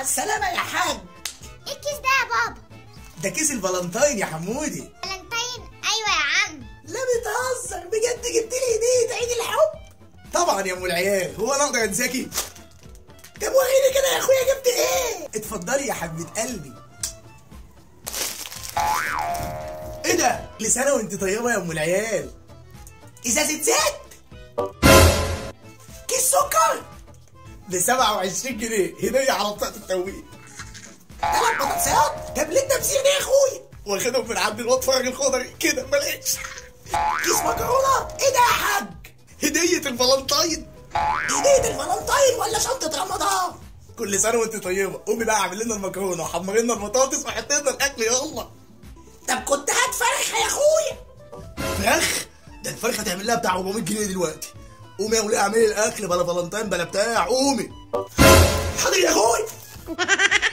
السلامة يا حاج ايه الكيس ده يا بابا ده كيس الفالنتاين يا حمودي فالنتين ايوه يا عم لا بتهزر بجد جبت لي هدية عيد الحب طبعا يا ام العيال هو انا اقدر انساكي طب وريني كده يا اخويا جبت ايه اتفضلي يا حبيبة قلبي ايه ده كل سنة وانت طيبة يا ام العيال ازازة زيت كيس سكر ب 27 جنيه هدية على بطاقة التوقيت ثلاث بطاطسيات طب ليه التمثيل ده يا اخويا واخدهم من عند الواد فرج الخضري كده بلاش كيس مكرونه ايه ده يا حاج هديه الفالنتاين هديه الفالنتاين ولا شنطه رمضان كل سنه وانت طيبه قومي بقى اعمل لنا المكرونه وحمري لنا البطاطس وحط لنا الاكل يلا طب كنت هات فرخه يا اخويا فراخ ده الفرخه تعمل لها بتاع 400 جنيه دلوقتي قومي يا وليه اعملي الاكل بلا فالنتاين بلا بتاع قومي حاضر يا اخويا